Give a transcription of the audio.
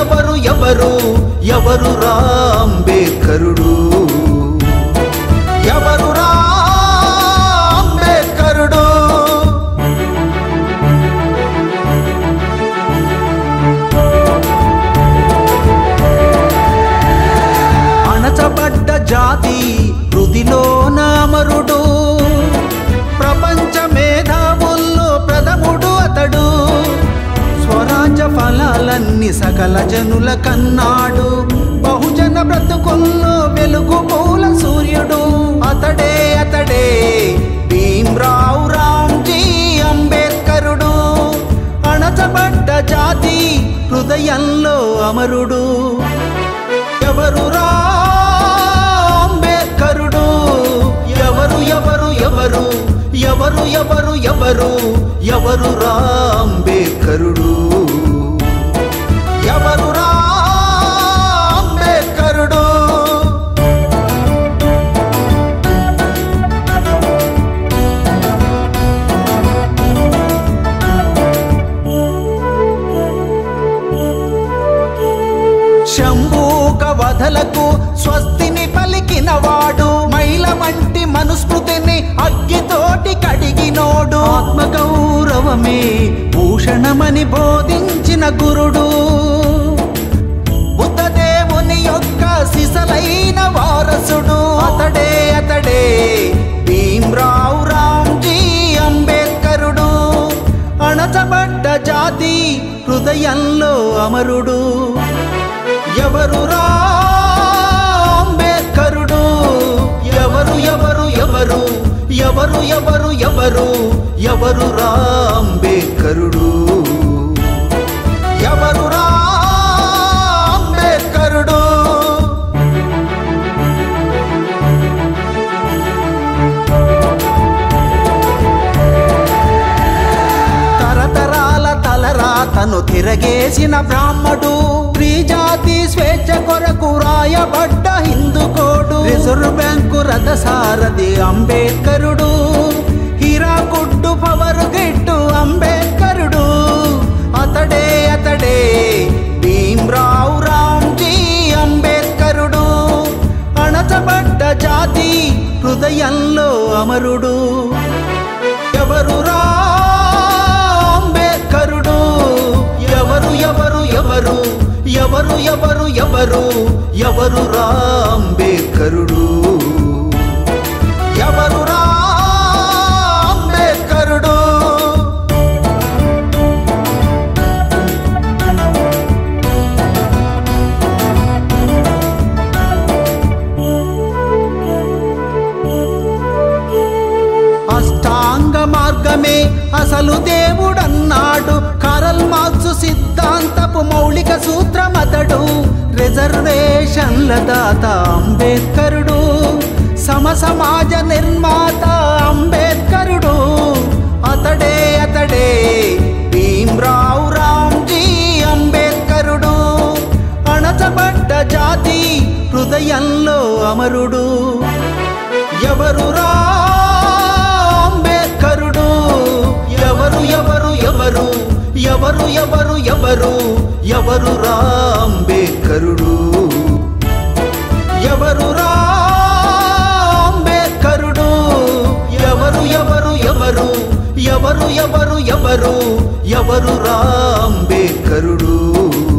ఎవరు ఎవరు ఎవరు రా అంబేద్కరుడు ఎవరు రా అంబేద్కరుడు అణచబడ్డ జాతి హృదిలోన అమరుడు ప్రపంచ మేధావుల్లో ప్రథముడు అతడు స్వరాజ్య ఫలాలన్నీ సకల జనుల కన్నాడు బహుజన బ్రతుకుల్లో వెలుగు పూల సూర్యుడు అతడే అతడే భీమ్రావు రామ్జీ అంబేద్కరుడు అణచబడ్డ జాతి హృదయంలో అమరుడు ఎవరు రా అంబేద్కరుడు ఎవరు ఎవరు ఎవరు ఎవరు ఎవరు ఎవరు ఎవరు రా అంబేద్కరుడు ఎవరు రా అంబేద్కరుడు శంభూక వధలకు స్వస్తిని పలికిన వాడు మైల వంటి మనుస్మృతిని అగ్గితోటి కడిగినోడు ఆత్మగౌరవమే భూషణమని బోధించిన గురుడు బుద్ధదేవుని యొక్క సిసలైన వారసుడు అతడే అతడే భీమ్రావు రామ్జీ అంబేద్కరుడు అణచబడ్డ జాతి హృదయంలో అమరుడు ఎవరు రా అంబేద్కరుడు ఎవరు ఎవరు ఎవరు ఎవరు ఎవరు ఎవరు ఎవరు రా అంబేద్కరుడు ఎవరు రా అంబేద్కరుడు తరతరాల తలరాతను తిరగేసిన బ్రాహ్మడు స్త్రీజాతి స్వేచ్ఛ కొరకు రాయబడ్డ హిందూ కోడు రిజర్వ్ బ్యాంకు రథసారథి అంబేద్కరుడు హీరాకుడ్డు పవరు గిట్టు అంబేద్కరుడు అతడే అతడే భీమ్రావు రామ్జీ అంబేద్కరుడు అణచబడ్డ జాతి హృదయంలో అమరుడు ఎవరు రా అంబేద్కరుడు ఎవరు ఎవరు ఎవరు ఎవరు ఎవరు ఎవరు ఎవరు రా అంబేద్కరుడు ఎవరు రా అంబేద్కరుడు అష్టాంగ మార్గమే అసలు దేవుడన్నాడు కరల్ మార్క్స్ సిద్ధాంతపు మౌలిక సూత్రమతడు రిజర్వేషన్ల దాత అంబేద్కరుడు సమ సమాజ నిర్మాత అంబేద్కరుడు అతడే అతడే భీమ్రావు రామ్జీ అంబేద్కరుడు అణచబడ్డ జాతి హృదయంలో అమరుడు ఎవరు రా అంబేద్కరుడు ఎవరు ఎవరు ఎవరు ఎవరు ఎవరు ఎవరు ఎవరు రా అంబేద్కరుడు ఎవరు రా అంబేద్కరుడు ఎవరు ఎవరు ఎవరు ఎవరు ఎవరు ఎవరు ఎవరు రా అంబేద్కరుడు